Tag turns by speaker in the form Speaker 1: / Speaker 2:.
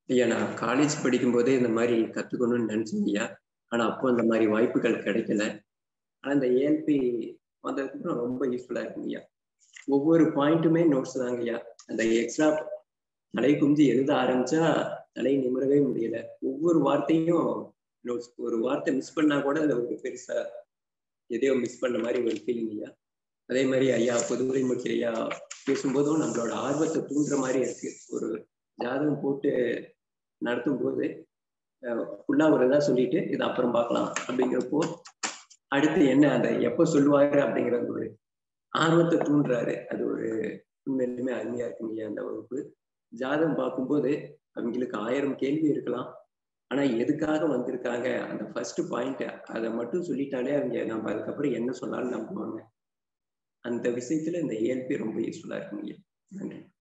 Speaker 1: ஐயா நான் காலேஜ் படிக்கும்போதே இந்த மாதிரி கத்துக்கணும்னு நினைச்சேன் ஐயா ஆனா அப்போ அந்த மாதிரி வாய்ப்புகள் கிடைக்கல ஆனா இந்த ஏஎல்பி வந்ததுக்கப்புறம் ரொம்ப யூஸ்ஃபுல்லா இருக்குங்க ஐயா ஒவ்வொரு பாயிண்ட்டுமே நோட்ஸ் தாங்க ஐயா அந்த எக்ஸ்ட்ரா தலை குஞ்சு எழுத ஆரம்பிச்சா தலை நிமிரவே முடியல ஒவ்வொரு வார்த்தையும் நோட்ஸ் ஒரு வார்த்தை மிஸ் பண்ணா கூட அது ஒரு பெருசா எதையோ மிஸ் பண்ண மாதிரி ஒரு ஃபீலிங் ஐயா அதே மாதிரி ஐயா புதுவை முக்கிய ஐயா பேசும்போதும் நம்மளோட ஆர்வத்தை தூண்டுற மாதிரி இருக்கு ஒரு ஜாதகம் போட்டு நடத்தும் போது ஃபுல்லா ஒரு இதாக சொல்லிட்டு இது அப்புறம் பார்க்கலாம் அப்படிங்கிறப்போ அடுத்து என்ன அதை எப்போ சொல்லுவாரு அப்படிங்கிறது ஒரு ஆர்வத்தை தூண்டுறாரு அது ஒரு உண்மையிலுமே அருமையா இருக்குங்க அந்த வகுப்பு ஜாதகம் பார்க்கும்போது அவங்களுக்கு ஆயிரம் கேள்வி இருக்கலாம் ஆனா எதுக்காக வந்திருக்காங்க அந்த ஃபர்ஸ்ட் பாயிண்ட் அதை மட்டும் சொல்லிட்டாலே அவங்க நம்ம அதுக்கப்புறம் என்ன சொன்னாலும் நம்புவாங்க அந்த விஷயத்துல இந்த ஏஎல்பி ரொம்ப யூஸ்ஃபுல்லா இருக்குங்க நன்றி